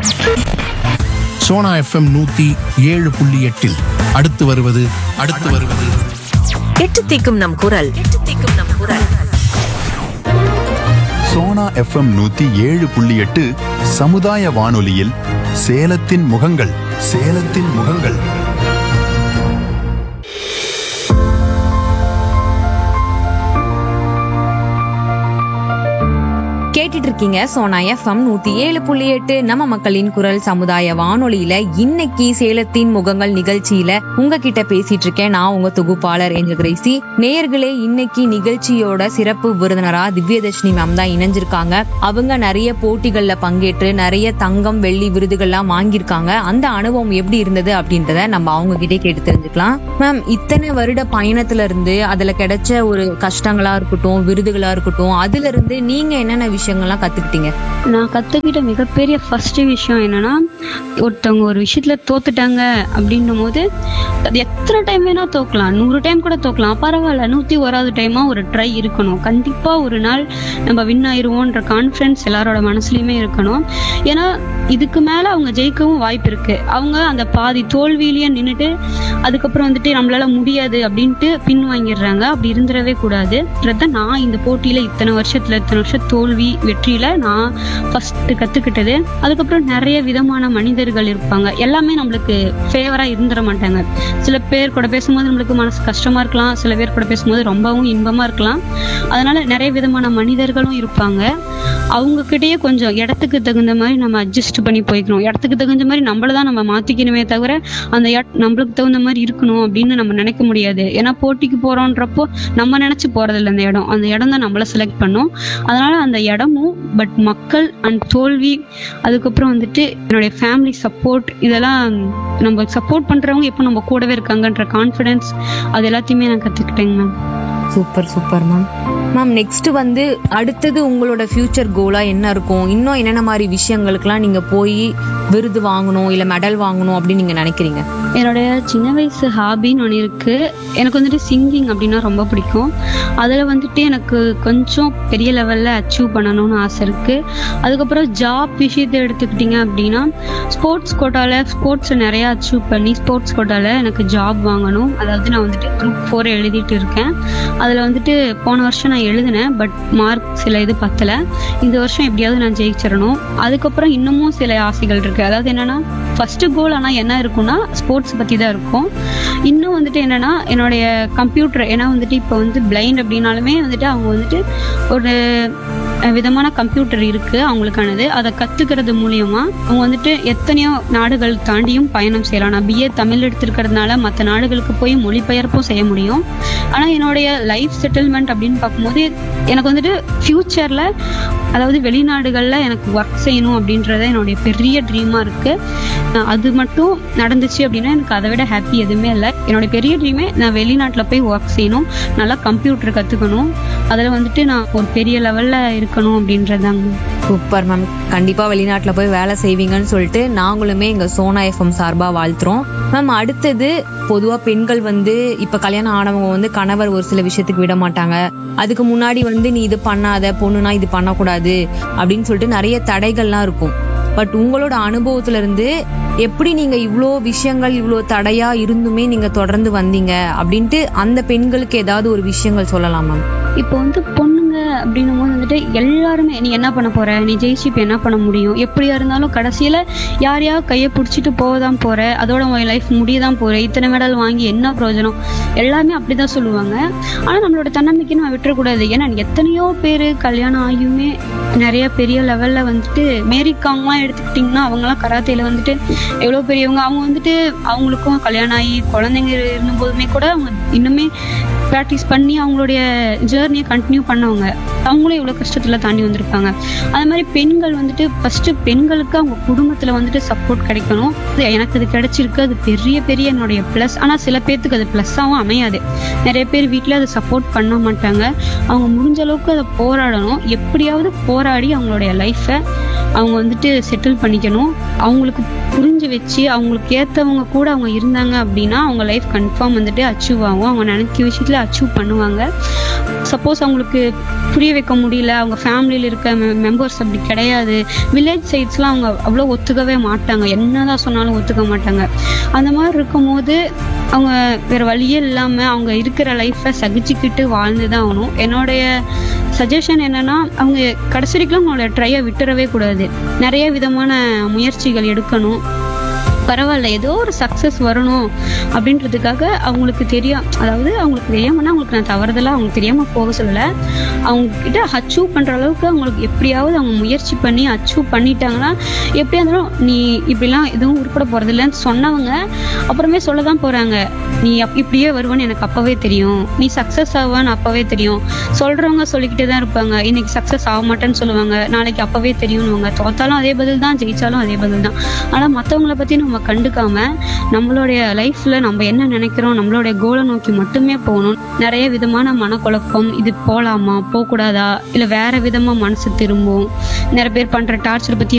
Sona FM நூத்தி ஏழு புள்ளி எட்டில் அடுத்து வருவது அடுத்து வருவது எட்டு தீக்கும் நம் குரல் எட்டு தீக்கும் நம் குரல் சோனா எஃப்எம் நூத்தி ஏழு புள்ளி எட்டு சமுதாய வானொலியில் சேலத்தின் முகங்கள் சேலத்தின் முகங்கள் கேட்டுட்டு இருக்கீங்க சோனா எஃப்எம் நூத்தி ஏழு புள்ளி எட்டு நம்ம மக்களின் குரல் சமுதாய வானொலியில இன்னைக்கு சேலத்தின் முகங்கள் நிகழ்ச்சியில உங்ககிட்ட பேசிட்டு இருக்கேன் நான் உங்க தொகுப்பாளர் என்ற கிரேசி நேயர்களே இன்னைக்கு நிகழ்ச்சியோட சிறப்பு விருந்தினரா திவ்யதர்ஷினி மேம் தான் இணைஞ்சிருக்காங்க அவங்க நிறைய போட்டிகள்ல பங்கேற்று நிறைய தங்கம் வெள்ளி விருதுகள்லாம் வாங்கியிருக்காங்க அந்த அனுபவம் எப்படி இருந்தது அப்படின்றத நம்ம அவங்க கிட்டே கேட்டு தெரிஞ்சுக்கலாம் மேம் இத்தனை வருட பயணத்துல இருந்து அதுல கிடைச்ச ஒரு கஷ்டங்களா இருக்கட்டும் விருதுகளா இருக்கட்டும் அதுல இருந்து நீங்க என்னென்ன விஷயங்கள்லாம் கத்துக்கிட்டீங்க நான் கற்றுக்கிட்ட மிகப்பெரிய ஃபர்ஸ்ட் விஷயம் என்னன்னா ஒருத்தவங்க ஒரு விஷயத்துல தோத்துட்டாங்க அப்படின்னும் போது அது எத்தனை டைம் வேணா தோக்கலாம் நூறு டைம் கூட தோக்கலாம் பரவாயில்ல நூத்தி ஓராவது டைமா ஒரு ட்ரை இருக்கணும் கண்டிப்பா ஒரு நாள் நம்ம வின் ஆயிருவோன்ற கான்ஃபிடன்ஸ் எல்லாரோட மனசுலயுமே இருக்கணும் ஏன்னா இதுக்கு மேல அவங்க ஜெயிக்கவும் வாய்ப்பு இருக்கு அவங்க அந்த பாதி தோல்வியிலேயே நின்றுட்டு அதுக்கப்புறம் வந்துட்டு நம்மளால முடியாது அப்படின்ட்டு பின் வாங்கிடுறாங்க அப்படி இருந்துடவே கூடாது தான் நான் இந்த போட்டியில இத்தனை வருஷத்துல இத்தனை வருஷம் தோல்வி வெற்றியில நான் ஃபர்ஸ்ட் கத்துக்கிட்டது அதுக்கப்புறம் நிறைய விதமான மனிதர்கள் இருப்பாங்க எல்லாமே நம்மளுக்கு ஃபேவரா இருந்துட மாட்டாங்க சில பேர் கூட பேசும்போது நம்மளுக்கு மனசு கஷ்டமா இருக்கலாம் சில பேர் கூட பேசும்போது ரொம்பவும் இன்பமா இருக்கலாம் அதனால நிறைய விதமான மனிதர்களும் இருப்பாங்க அவங்க கிட்டயே கொஞ்சம் இடத்துக்கு தகுந்த மாதிரி நம்ம அட்ஜஸ்ட் பண்ணி போய்க்கணும் இடத்துக்கு தகுந்த மாதிரி நம்மள தான் நம்ம மாத்திக்கணுமே தவிர அந்த இட- நம்மளுக்கு தகுந்த மாதிரி இருக்கணும் அப்படின்னு நம்ம நினைக்க முடியாது ஏன்னா போட்டிக்கு போறோன்றப்போ நம்ம நினைச்சு போறதில்ல அந்த இடம் அந்த இடம் தான் நம்மள செலக்ட் பண்ணும் அதனால அந்த இடமும் பட் மக்கள் அண்ட் தோல்வி அதுக்கப்புறம் வந்துட்டு என்னுடைய ஃபேமிலி சப்போர்ட் இதெல்லாம் நம்ம சப்போர்ட் பண்றவங்க எப்போ நம்ம கூடவே இருக்காங்கன்ற கான்ஃபிடன்ஸ் அது எல்லாத்தையுமே நான் கத்துக்கிட்டேங்க ma'am super super ma'am ma'am next வந்து அடுத்தது உங்களோட ஃபியூச்சர் கோலா என்ன இருக்கும் இன்னும் என்னென்ன மாதிரி விஷயங்களுக்குலாம் நீங்க போய் விருது வாங்கணும் இல்ல மெடல் வாங்கணும் அப்படின்னு நீங்க நினைக்கிறீங்க என்னுடைய சின்ன வயசு ஹாபின்னு ஒன்று இருக்கு எனக்கு வந்துட்டு சிங்கிங் அப்படின்னா ரொம்ப பிடிக்கும் அதில் வந்துட்டு எனக்கு கொஞ்சம் பெரிய லெவலில் அச்சீவ் பண்ணணும்னு ஆசை இருக்கு அதுக்கப்புறம் ஜாப் விஷயத்தை எடுத்துக்கிட்டிங்க அப்படின்னா ஸ்போர்ட்ஸ் கோட்டாவில் ஸ்போர்ட்ஸில் நிறைய அச்சீவ் பண்ணி ஸ்போர்ட்ஸ் கோட்டாவில் எனக்கு ஜாப் வாங்கணும் அதாவது நான் வந்துட்டு குரூப் ஃபோர் எழுதிட்டு இருக்கேன் அதில் வந்துட்டு போன வருஷம் நான் எழுதினேன் பட் மார்க் சில இது பத்தல இந்த வருஷம் எப்படியாவது நான் ஜெயிச்சிடணும் அதுக்கப்புறம் இன்னமும் சில ஆசைகள் இருக்கு அதாவது என்னன்னா ஃபர்ஸ்ட் கோல் ஆனால் என்ன இருக்கும்னா ஸ்போர்ட்ஸ் பற்றி தான் இருக்கும் இன்னும் வந்துட்டு என்னன்னா என்னுடைய கம்ப்யூட்டர் ஏன்னா வந்துட்டு இப்போ வந்து பிளைண்ட் அப்படின்னாலுமே வந்துட்டு அவங்க வந்துட்டு ஒரு அஹ், விதமான கம்ப்யூட்டர் இருக்கு அவங்களுக்கானது அதை கத்துக்கிறது மூலியமா அவங்க வந்துட்டு எத்தனையோ நாடுகள் தாண்டியும் பயணம் செய்யலாம் நான் பிஏ தமிழ் எடுத்திருக்கிறதுனால மற்ற நாடுகளுக்கு போய் மொழிபெயர்ப்பும் செய்ய முடியும் ஆனால் என்னுடைய லைஃப் செட்டில்மெண்ட் அப்படின்னு பார்க்கும்போது எனக்கு வந்துட்டு ஃப்யூச்சரில் அதாவது வெளிநாடுகளில் எனக்கு ஒர்க் செய்யணும் அப்படின்றத என்னுடைய பெரிய ட்ரீமாக இருக்குது அது மட்டும் நடந்துச்சு அப்படின்னா எனக்கு அதை விட ஹாப்பி எதுவுமே இல்லை என்னுடைய பெரிய ட்ரீமே நான் வெளிநாட்டில் போய் ஒர்க் செய்யணும் நல்லா கம்ப்யூட்டர் கற்றுக்கணும் அதில் வந்துட்டு நான் ஒரு பெரிய லெவலில் இருக்கணும் அப்படின்றதாங்க சூப்பர் மேம் கண்டிப்பா வெளிநாட்டுல போய் வேலை செய்வீங்கன்னு சொல்லிட்டு நாங்களுமே எங்க சோனா எஃப்எம் சார்பா வாழ்த்துறோம் மேம் அடுத்தது பொதுவா பெண்கள் வந்து இப்ப கல்யாணம் ஆனவங்க வந்து கணவர் ஒரு சில விஷயத்துக்கு விட மாட்டாங்க அதுக்கு முன்னாடி வந்து நீ இது பண்ணாத பொண்ணுனா இது பண்ணக்கூடாது அப்படின்னு சொல்லிட்டு நிறைய தடைகள்லாம் இருக்கும் பட் உங்களோட அனுபவத்துல இருந்து எப்படி நீங்க இவ்வளோ விஷயங்கள் இவ்வளோ தடையா இருந்துமே நீங்க தொடர்ந்து வந்தீங்க அப்படின்ட்டு அந்த பெண்களுக்கு ஏதாவது ஒரு விஷயங்கள் சொல்லலாம் மேம் இப்போ வந்து பொண்ணுங்க அப்படின்னும் போது வந்துட்டு எல்லாருமே நீ என்ன பண்ண போற நீ ஜெயிச்சு இப்போ என்ன பண்ண முடியும் எப்படியா இருந்தாலும் கடைசியில யாரையா கையை பிடிச்சிட்டு போக தான் போற அதோட உன் லைஃப் முடிய தான் போற இத்தனை மெடல் வாங்கி என்ன பிரயோஜனம் எல்லாமே அப்படிதான் சொல்லுவாங்க ஆனா நம்மளோட தன்னம்பிக்கை நம்ம விட்டுறக்கூடாது ஏன்னா எத்தனையோ பேர் கல்யாணம் ஆகியுமே நிறைய பெரிய லெவல்ல வந்துட்டு மேரிக்காங்கலாம் எடுத்துக்கிட்டிங்கன்னா அவங்கலாம் கராத்தேல வந்துட்டு எவ்வளோ பெரியவங்க அவங்க வந்துட்டு அவங்களுக்கும் கல்யாணம் ஆகி குழந்தைங்க இருந்தபோதுமே கூட அவங்க இன்னுமே ப்ராக்டிஸ் பண்ணி அவங்களுடைய ஜேர்னியை கண்டினியூ பண்ணவங்க அவங்களும் இவ்வளோ கஷ்டத்தில் தாண்டி வந்திருப்பாங்க அது மாதிரி பெண்கள் வந்துட்டு ஃபர்ஸ்ட் பெண்களுக்கு அவங்க குடும்பத்தில் வந்துட்டு சப்போர்ட் கிடைக்கணும் இது எனக்கு அது கிடைச்சிருக்கு அது பெரிய பெரிய என்னுடைய ப்ளஸ் ஆனால் சில பேர்த்துக்கு அது ப்ளஸ்ஸாகவும் அமையாது நிறைய பேர் வீட்டில் அதை சப்போர்ட் பண்ண மாட்டாங்க அவங்க முடிஞ்ச அளவுக்கு அதை போராடணும் எப்படியாவது போராடி அவங்களுடைய லைஃப்பை அவங்க வந்துட்டு செட்டில் பண்ணிக்கணும் அவங்களுக்கு புரிஞ்சு வச்சு அவங்களுக்கு ஏற்றவங்க கூட அவங்க இருந்தாங்க அப்படின்னா அவங்க லைஃப் கன்ஃபார்ம் வந்துட்டு அச்சீவ் ஆகும் அவங்க நினைக்க விஷயத்தில் அச்சீவ் பண்ணுவாங்க சப்போஸ் அவங்களுக்கு புரிய வைக்க முடியல அவங்க ஃபேமிலியில் இருக்க மெம்பர்ஸ் அப்படி கிடையாது வில்லேஜ் சைட்ஸ்லாம் அவங்க அவ்வளோ ஒத்துக்கவே மாட்டாங்க என்னதான் சொன்னாலும் ஒத்துக்க மாட்டாங்க அந்த மாதிரி இருக்கும்போது அவங்க வேற வழியே இல்லாமல் அவங்க இருக்கிற லைஃப்பை சகிச்சுக்கிட்டு வாழ்ந்து தான் ஆகணும் என்னுடைய சஜஷன் என்னன்னா அவங்க கடைசி வரைக்கும் அவங்களோட ட்ரையை விட்டுறவே கூடாது நிறைய விதமான முயற்சிகள் எடுக்கணும் பரவாயில்ல ஏதோ ஒரு சக்ஸஸ் வரணும் அப்படின்றதுக்காக அவங்களுக்கு தெரியும் அதாவது அவங்களுக்கு தெரியாமன்னா அவங்களுக்கு நான் தவறுதலாக அவங்களுக்கு தெரியாமல் போக சொல்லலை அவங்க கிட்ட அச்சீவ் பண்ணுற அளவுக்கு அவங்களுக்கு எப்படியாவது அவங்க முயற்சி பண்ணி அச்சீவ் பண்ணிட்டாங்கன்னா எப்படியா இருந்தாலும் நீ இப்படிலாம் எதுவும் உருப்பட போகிறதில்லன்னு சொன்னவங்க அப்புறமே சொல்ல தான் போகிறாங்க நீ அப் இப்படியே வருவான்னு எனக்கு அப்போவே தெரியும் நீ சக்ஸஸ் ஆவான்னு அப்போவே தெரியும் சொல்கிறவங்க சொல்லிக்கிட்டே தான் இருப்பாங்க இன்னைக்கு சக்ஸஸ் ஆக மாட்டேன்னு சொல்லுவாங்க நாளைக்கு அப்போவே தெரியும்னுவாங்க தோத்தாலும் அதே பதில் தான் ஜெயிச்சாலும் அதே பதில் தான் ஆனால் மற்றவங்கள பற்றி நம்ம கண்டுக்காம நம்மளுடைய லைஃப்பில் நம்ம என்ன நினைக்கிறோம் நம்மளுடைய கோலை நோக்கி மட்டுமே போகணும் நிறைய விதமான மனக்குழப்பம் இது போகலாமா போகக்கூடாதா இல்லை வேற விதமாக மனசு திரும்பும் நிறைய பேர் பண்ணுற டார்ச்சர் பற்றி